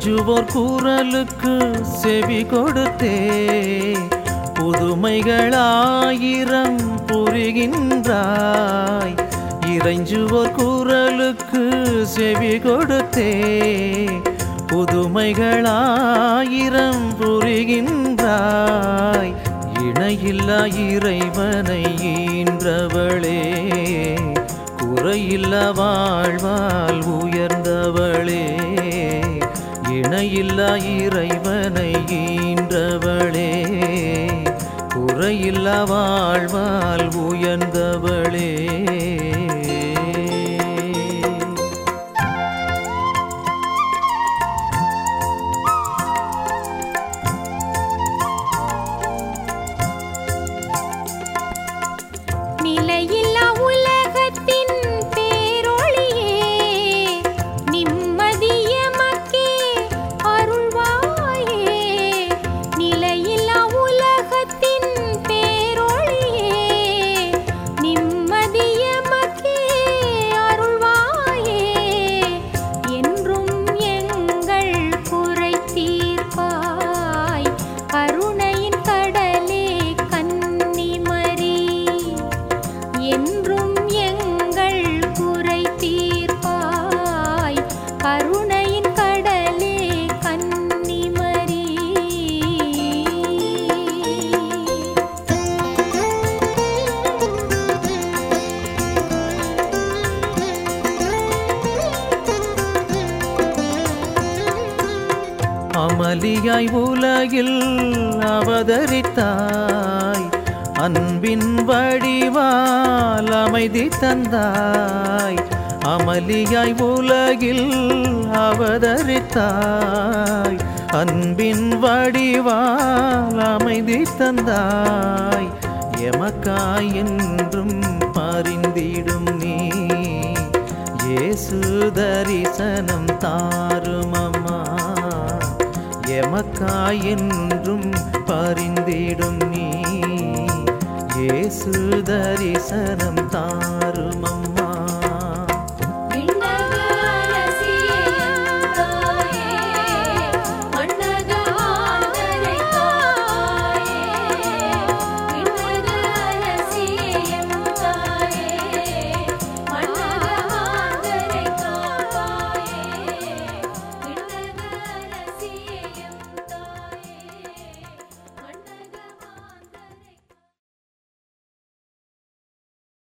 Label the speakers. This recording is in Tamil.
Speaker 1: இறைஞ்சுவோர் குரலுக்கு செவி கொடுத்தே புதுமைகளாயிரம் புரிகின்றாய் இறைஞ்சுவோர் குரலுக்கு செவி கொடுத்தே புதுமைகளாயிரம் புரிகின்றாய் இணையில்லா இறைவனை ஈன்றவளே குறையில்ல வாழ்வால் உயர்ந்தவளே இணையில்லா இறைவனை ஈன்றவளே குறையில்ல வாழ்வால் உயர்ந்தவளே
Speaker 2: நிலையில்லா உலகத்தின் பேரொளியே நிம்மதியமக்கே அருள்வாயே நிலையில்லா உலகத்தின் பேரொளியே நிம்மதியமக்கே அருள்வாயே என்றும் எங்கள் குறை தீர்ப்பாய் கருணையின் கடலே கன்னிமரி என்றும் எங்கள் குறை தீர்ப்பாய் கருணையின் கடலே கன்னிமரி
Speaker 1: அமளியாய் உலகில் அவதரித்தாய் அன்பின் வடிவால் அமைதி தந்தாய் அமளியாய் உலகில் அவதரித்தாய் அன்பின் வடிவால் அமைதி தந்தாய் எமக்காய் என்றும் பரிந்திடும் நீ இயேசு தரிசனம் தாருமம்மா எமக்காய் என்றும் பரிந்திடும் நீ இயேசு தரிசனம் தாருமம்மா